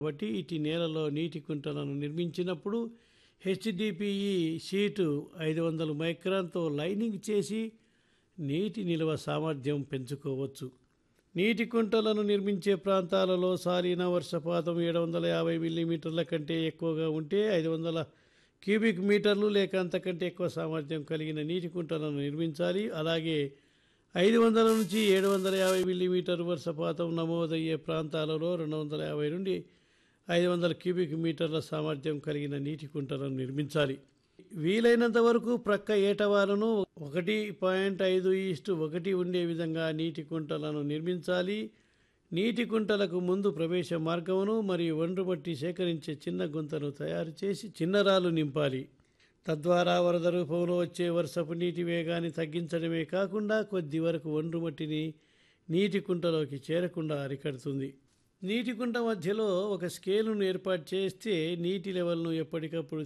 కాబట్టి ఇటు నేలలో నీటి కుంటలను నిర్మించినప్పుడు హెచ్డిపిఈ షీటు ఐదు వందల మైక్రాన్తో లైనింగ్ చేసి నీటి నిల్వ సామర్థ్యం పెంచుకోవచ్చు నీటి కుంటలను నిర్మించే ప్రాంతాలలో సాలిన వర్షపాతం ఏడు వందల యాభై మిల్లీమీటర్ల కంటే ఎక్కువగా ఉంటే ఐదు వందల క్యూబిక్ మీటర్లు లేక అంతకంటే ఎక్కువ సామర్థ్యం కలిగిన నీటి కుంటలను నిర్మించాలి అలాగే ఐదు వందల నుంచి ఏడు వందల యాభై మిల్లీమీటర్ వర్షపాతం నమోదయ్యే ప్రాంతాలలో రెండు వందల యాభై నుండి ఐదు వందల క్యూబిక్ మీటర్ల సామర్థ్యం కలిగిన నీటి కుంటలను నిర్మించాలి వీలైనంత వరకు ప్రక్క ఏటవాలను ఒకటి పాయింట్ ఐదు ఈస్టు ఒకటి ఉండే విధంగా నీటి కుంటలను నిర్మించాలి నీటి కుంటలకు ముందు ప్రవేశ మార్గమును మరియు ఒండ్రు మట్టి సేకరించే చిన్న గుంతను తయారు చేసి చిన్నరాలు నింపాలి తద్వారా వరద రూపంలో వచ్చే వర్షపు నీటి వేగాన్ని తగ్గించడమే కాకుండా కొద్ది వరకు ఒండ్రు మట్టిని నీటి కుంటలోకి చేరకుండా అరికడుతుంది నీటి కుంట మధ్యలో ఒక స్కేలును ఏర్పాటు చేస్తే నీటి లెవెల్ను ఎప్పటికప్పుడు